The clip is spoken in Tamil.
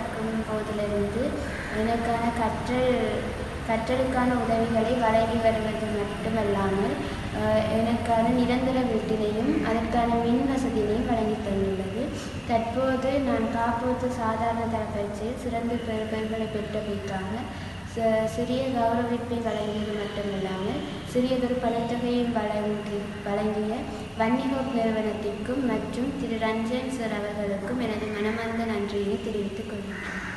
கற்கும் போதிலிருந்து எனக்கான கற்றல் கற்றலுக்கான உதவிகளை வழங்கி வருவது மட்டுமல்லாமல் அஹ், எனக்கான நிரந்தர வீட்டினையும் அதற்கான மின் வசதியினையும் வழங்கி தந்துள்ளது தற்போது நான் காப்போத்து சாதாரண தர பரீட்சையில் சிறந்த பெறுகளை பெற்றமைக்காக ச- சிறிய கௌரவிப்பை வழங்கியது மட்டுமில்லாமல் சிறியதொரு பணத்தொகையும் வழங்கி வழங்கிய வன்னிகோப் நிறுவனத்திற்கும் மற்றும் திரு ரஞ்சன் சார் அவர்களுக்கும் எனது மனமார்ந்த நன்றியினை தெரிவித்துக் கொள்கிறேன்